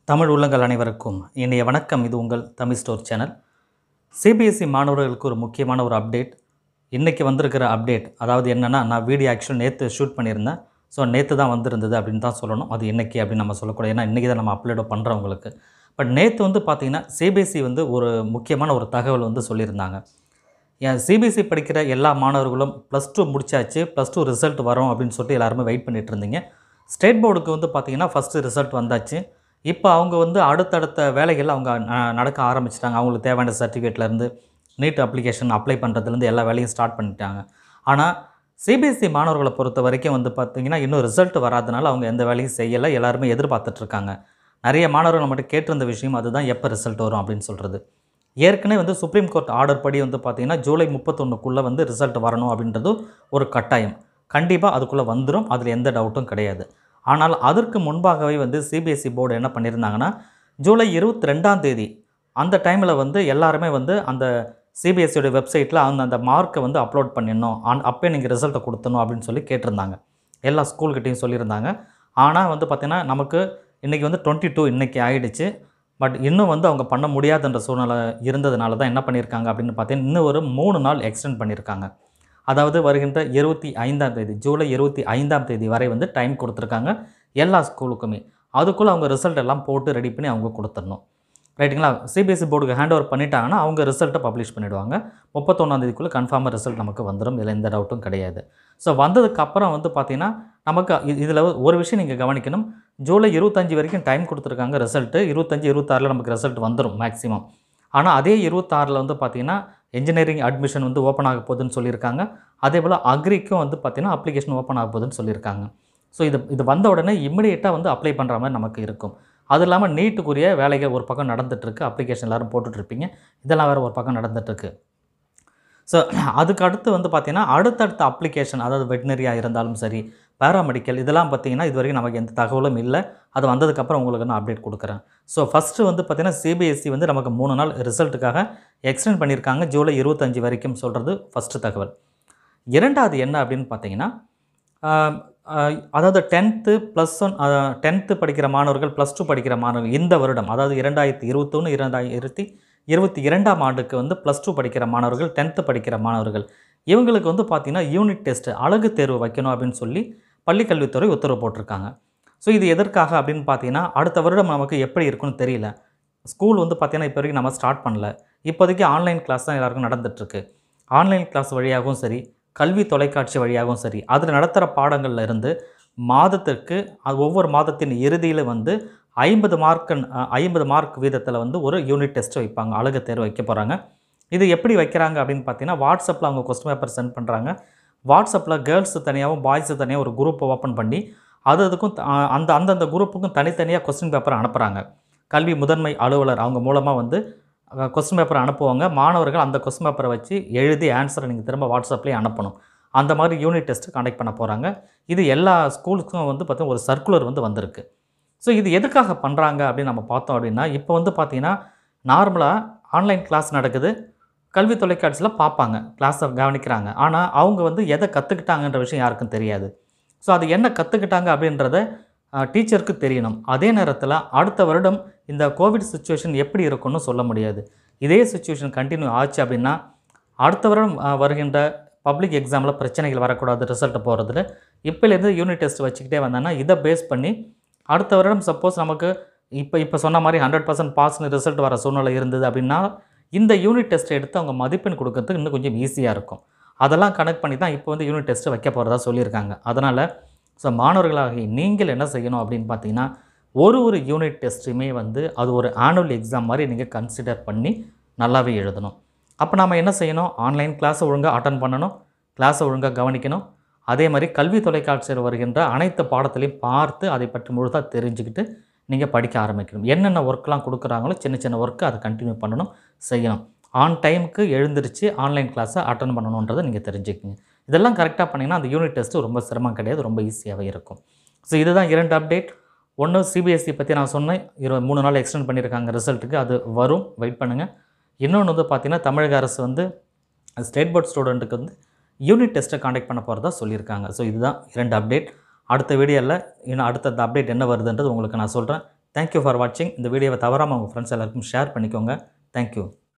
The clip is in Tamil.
தமிழ் உள்ளங்கள் அனைவருக்கும் இன்றைய வணக்கம் இது உங்கள் தமிழ் ஸ்டோர் சேனல் சிபிஎஸ்சி மாணவர்களுக்கு ஒரு முக்கியமான ஒரு அப்டேட் இன்றைக்கி வந்திருக்கிற அப்டேட் அதாவது என்னென்னா நான் வீடியோ ஆக்சுவல் நேற்று ஷூட் பண்ணியிருந்தேன் ஸோ நேற்று தான் வந்திருந்தது அப்படின்னு தான் சொல்லணும் அது இன்றைக்கி அப்படின்னு நம்ம சொல்லக்கூடாது ஏன்னா இன்றைக்கி தான் நம்ம அப்லோட் பண்ணுறோம் உங்களுக்கு பட் நேற்று வந்து பார்த்திங்கன்னா சிபிஎஸ்சி வந்து ஒரு முக்கியமான ஒரு தகவல் வந்து சொல்லியிருந்தாங்க என் சிபிஎஸ்சி படிக்கிற எல்லா மாணவர்களும் ப்ளஸ் டூ முடிச்சாச்சு ப்ளஸ் டூ ரிசல்ட் வரும் அப்படின்னு சொல்லிட்டு எல்லாருமே வெயிட் பண்ணிட்டு இருந்தீங்க ஸ்டேட் போர்டுக்கு வந்து பார்த்திங்கன்னா ஃபஸ்ட்டு ரிசல்ட் வந்தாச்சு இப்போ அவங்க வந்து அடுத்தடுத்த வேலைகள் அவங்க ந- நடக்க ஆரம்பிச்சிட்டாங்க அவங்களுக்கு தேவையான சர்டிஃபிகேட்லேருந்து நீட் அப்ளிகேஷன் அப்ளை பண்ணுறதுலேருந்து எல்லா வேலையும் ஸ்டார்ட் பண்ணிட்டாங்க ஆனால் சிபிஎஸ்சி மாணவர்களை பொறுத்த வரைக்கும் வந்து பார்த்திங்கன்னா இன்னும் ரிசல்ட் வராதனால அவங்க எந்த வேலையும் செய்யலை எல்லாருமே எதிர்பார்த்துட்ருக்காங்க நிறைய மாணவர்கள் நம்மகிட்ட கேட்டிருந்த விஷயம் அதுதான் எப்போ ரிசல்ட் வரும் அப்படின்னு சொல்கிறது ஏற்கனவே வந்து சுப்ரீம் கோர்ட் ஆர்டர் படி வந்து பார்த்திங்கன்னா ஜூலை முப்பத்தொன்றுக்குள்ளே வந்து ரிசல்ட் வரணும் அப்படின்றது ஒரு கட்டாயம் கண்டிப்பாக அதுக்குள்ளே வந்துடும் அதில் எந்த டவுட்டும் கிடையாது ஆனால் அதற்கு முன்பாகவே வந்து சிபிஎஸ்சி போர்டு என்ன பண்ணியிருந்தாங்கன்னா ஜூலை இருபத்தி ரெண்டாம் தேதி அந்த டைமில் வந்து எல்லாருமே வந்து அந்த சிபிஎஸ்சியோட வெப்சைட்டில் அந்த அந்த மார்க்கை வந்து அப்லோட் பண்ணிடணும் அன் அப்போ நீங்கள் ரிசல்ட்டை கொடுத்தணும் அப்படின்னு சொல்லி கேட்டிருந்தாங்க எல்லா ஸ்கூல்கிட்டையும் சொல்லியிருந்தாங்க ஆனால் வந்து பார்த்திங்கன்னா நமக்கு இன்றைக்கி வந்து டுவெண்ட்டி டூ இன்றைக்கி ஆயிடுச்சு பட் இன்னும் வந்து அவங்க பண்ண முடியாதுன்ற சூழ்நிலை இருந்ததுனால தான் என்ன பண்ணியிருக்காங்க அப்படின்னு பார்த்தீங்கன்னா இன்னும் ஒரு மூணு நாள் எக்ஸ்டெண்ட் பண்ணியிருக்காங்க அதாவது வருகின்ற இருபத்தி ஐந்தாம் தேதி ஜூலை இருபத்தி ஐந்தாம் தேதி வரை வந்து டைம் கொடுத்துருக்காங்க எல்லா ஸ்கூலுக்குமே அதுக்குள்ளே அவங்க ரிசல்ட் எல்லாம் போட்டு ரெடி பண்ணி அவங்க கொடுத்துடணும் ரைட்டுங்களா சிபிஎஸ்சி போர்டுக்கு ஹேண்ட் ஓவர் பண்ணிட்டாங்கன்னா அவங்க ரிசல்ட்டை பப்ளிஷ் பண்ணிவிடுவாங்க முப்பத்தொன்னாந்தேதிக்குள்ளே கன்ஃபார்மாக ரிசல்ட் நமக்கு வந்துடும் இதில் எந்த டவுட்டும் கிடையாது ஸோ வந்ததுக்கப்புறம் வந்து பார்த்திங்கன்னா நமக்கு இதில் ஒரு விஷயம் நீங்கள் கவனிக்கணும் ஜூலை இருபத்தஞ்சி வரைக்கும் டைம் கொடுத்துருக்காங்க ரிசல்ட்டு இருபத்தஞ்சி இருபத்தாறில் நமக்கு ரிசல்ட் வந்துடும் மேக்ஸிமம் ஆனால் அதே இருபத்தாறில் வந்து பார்த்திங்கன்னா இன்ஜினியரிங் அட்மிஷன் வந்து ஓப்பன் ஆக போகுதுன்னு சொல்லியிருக்காங்க அதே போல் அக்ரிக்கும் வந்து பார்த்திங்கன்னா அப்ளிகேஷன் ஓப்பன் ஆக போகுதுன்னு சொல்லியிருக்காங்க ஸோ இது இது வந்த உடனே இம்மிடியேட்டாக வந்து அப்ளை பண்ணுற மாதிரி நமக்கு இருக்கும் அது இல்லாமல் நீட்டுக்குரிய வேலைகள் ஒரு பக்கம் நடந்துகிட்ருக்கு அப்ளிகேஷன் எல்லோரும் போட்டுட்ருப்பீங்க இதெல்லாம் வேறு ஒரு பக்கம் நடந்துகிட்ருக்கு ஸோ அதுக்கு அடுத்து வந்து பார்த்திங்கன்னா அடுத்தடுத்த அப்ளிகேஷன் அதாவது வெட்டினரியாக இருந்தாலும் சரி பேராமெடிக்கல் இதெல்லாம் பார்த்திங்கன்னா இது வரைக்கும் நமக்கு எந்த தகவலும் இல்லை அது வந்ததுக்கப்புறம் உங்களுக்கு நான் அப்டேட் கொடுக்குறேன் ஸோ ஃபஸ்ட்டு வந்து பார்த்திங்கன்னா சிபிஎஸ்சி வந்து நமக்கு மூணு நாள் ரிசல்ட்டுக்காக எக்ஸ்டெண்ட் பண்ணியிருக்காங்க ஜூலை இருபத்தஞ்சி வரைக்கும் சொல்கிறது ஃபஸ்ட்டு தகவல் இரண்டாவது என்ன அப்படின்னு பார்த்தீங்கன்னா ஆஹ், ஆஹ், அதாவது டென்த்து ப்ளஸ் ஒன் டென்த்து படிக்கிற மாணவர்கள் ப்ளஸ் டூ படிக்கிற மாணவர்கள் இந்த வருடம் அதாவது இரண்டாயிரத்தி இருபத்தொன்று இரண்டாயிரத்தி இருபத்தி இரண்டாம் ஆண்டுக்கு வந்து ப்ளஸ் டூ படிக்கிற மாணவர்கள் டென்த்து படிக்கிற மாணவர்கள் இவங்களுக்கு வந்து பார்த்திங்கன்னா யூனிட் டெஸ்ட் அழகு தேர்வு வைக்கணும் அப்படின்னு சொல்லி பள்ளிக்கல்வித்துறை உத்தரவு போட்டிருக்காங்க ஸோ இது எதற்காக அப்படின்னு பார்த்தீங்கன்னா அடுத்த வருடம் நமக்கு எப்படி இருக்குன்னு தெரியல ஸ்கூல் வந்து பார்த்திங்கன்னா இப்போ வரைக்கும் நம்ம ஸ்டார்ட் பண்ணல இப்போதைக்கு ஆன்லைன் கிளாஸ் தான் எல்லாருக்கும் நடந்துகிட்ருக்கு ஆன்லைன் கிளாஸ் வழியாகவும் சரி கல்வி தொலைக்காட்சி வழியாகவும் சரி அதில் நடத்துகிற பாடங்கள்ல இருந்து மாதத்திற்கு அது ஒவ்வொரு மாதத்தின் இறுதியில் வந்து ஐம்பது மார்க் ஐம்பது மார்க் வீதத்தில் வந்து ஒரு யூனிட் டெஸ்ட் வைப்பாங்க அழகு தேர்வு வைக்க போகிறாங்க இது எப்படி வைக்கிறாங்க அப்படின்னு பார்த்தீங்கன்னா வாட்ஸ்அப்பில் அவங்க கொஸ்டின் பேப்பர் சென்ட் பண்ணுறாங்க வாட்ஸ்அப்பில் கேர்ள்ஸு தனியாகவும் பாய்ஸு தனியாக ஒரு குரூப்பை ஓப்பன் பண்ணி அது அதுக்கும் த- ஆ, அந்த அந்தந்த குரூப்புக்கும் தனித்தனியாக கொஸ்டின் பேப்பர் அனுப்புகிறாங்க கல்வி முதன்மை அலுவலர் அவங்க மூலமாக வந்து கொஸ்டின் பேப்பர் அனுப்புவாங்க மாணவர்கள் அந்த கொஸ்டின் பேப்பரை வச்சு எழுதி ஆன்சரை நீங்கள் திரும்ப வாட்ஸ்அப்லேயே அனுப்பணும் அந்த மாதிரி யூனிட் டெஸ்ட் கண்டக்ட் பண்ண போகிறாங்க இது எல்லா ஸ்கூலுக்கும் வந்து பார்த்தீங்கன்னா ஒரு சர்க்குலர் வந்து வந்திருக்கு ஸோ இது எதுக்காக பண்ணுறாங்க அப்படின்னு நம்ம பார்த்தோம் அப்படின்னா இப்போ வந்து பார்த்தீங்கன்னா நார்மலாக ஆன்லைன் கிளாஸ் நடக்குது கல்வி தொலைக்காட்சியில் பார்ப்பாங்க கிளாஸை கவனிக்கிறாங்க ஆனால் அவங்க வந்து எதை கற்றுக்கிட்டாங்கன்ற விஷயம் யாருக்கும் தெரியாது ஸோ அது என்ன கற்றுக்கிட்டாங்க அப்படின்றத டீச்சருக்கு தெரியணும் அதே நேரத்தில் அடுத்த வருடம் இந்த கோவிட் சுச்சுவேஷன் எப்படி இருக்கும்னு சொல்ல முடியாது இதே சுச்சுவேஷன் கண்டினியூ ஆச்சு அப்படின்னா அடுத்த வருடம் அஹ், வருகின்ற பப்ளிக் எக்ஸாமில் பிரச்சனைகள் வரக்கூடாது ரிசல்ட் போகிறதுல இப்போலேருந்து யூனிட் டெஸ்ட் வச்சுக்கிட்டே வந்தாங்கன்னா இதை பேஸ் பண்ணி அடுத்த வருடம் சப்போஸ் நமக்கு இப்போ இப்போ சொன்ன மாதிரி ஹண்ட்ரட் பர்சன்ட் பாஸ்னு ரிசல்ட் வர சூழ்நிலை இருந்தது அப்படின்னா இந்த யூனிட் டெஸ்ட்டை எடுத்து அவங்க மதிப்பெண் கொடுக்கறதுக்கு இன்னும் கொஞ்சம் ஈஸியாக இருக்கும் அதெல்லாம் கனெக்ட் பண்ணி தான் இப்போ வந்து யூனிட் டெஸ்ட்டு வைக்க போகிறதா சொல்லியிருக்காங்க அதனால் ஸோ மாணவர்களாகி நீங்கள் என்ன செய்யணும் அப்படின்னு பார்த்தீங்கன்னா ஒரு ஒரு யூனிட் டெஸ்ட்டுமே வந்து அது ஒரு ஆனுவல் எக்ஸாம் மாதிரி நீங்கள் கன்சிடர் பண்ணி நல்லாவே எழுதணும் அப்போ நாம் என்ன செய்யணும் ஆன்லைன் கிளாஸை ஒழுங்காக அட்டன் பண்ணணும் கிளாஸை ஒழுங்காக கவனிக்கணும் அதே மாதிரி கல்வி தொலைக்காட்சியில் வருகின்ற அனைத்து பாடத்திலையும் பார்த்து அதை பற்றி முழுதாக தெரிஞ்சுக்கிட்டு நீங்கள் படிக்க ஆரம்பிக்கணும் என்னென்ன ஒர்க்லாம் கொடுக்குறாங்களோ சின்ன சின்ன ஒர்க்கு அதை கண்டினியூ பண்ணணும் செய்யணும் ஆன் டைமுக்கு எழுந்திருச்சு ஆன்லைன் கிளாஸை அட்டன் பண்ணணுன்றதை நீங்கள் தெரிஞ்சுக்கங்க இதெல்லாம் கரெக்டாக பண்ணிங்கன்னா அந்த யூனிட் டெஸ்ட்டு ரொம்ப சிரமம் கிடையாது ரொம்ப ஈஸியாகவே இருக்கும் ஸோ இதுதான் இரண்டு அப்டேட் ஒன்று சிபிஎஸ்சி பற்றி நான் சொன்னேன் இரு மூணு நாள் எக்ஸ்டெண்ட் பண்ணியிருக்காங்க ரிசல்ட்டுக்கு அது வரும் வெயிட் பண்ணுங்கள் இன்னொன்று வந்து பார்த்திங்கன்னா தமிழக அரசு வந்து ஸ்டேட் போர்ட் ஸ்டூடெண்ட்டுக்கு வந்து யூனிட் டெஸ்ட்டை காண்டக்ட் பண்ண போகிறதா சொல்லியிருக்காங்க ஸோ இதுதான் இரண்டு அப்டேட் அடுத்த வீடியோவில் இன்னும் அடுத்த அப்டேட் என்ன வருதுன்றது உங்களுக்கு நான் சொல்கிறேன் தேங்க்யூ ஃபார் வாட்சிங் இந்த வீடியோவை தவறாமல் உங்கள் ஃப்ரெண்ட்ஸ் எல்லாருக்கும் ஷேர் பண்ணிக்கோங்க தேங்க்யூ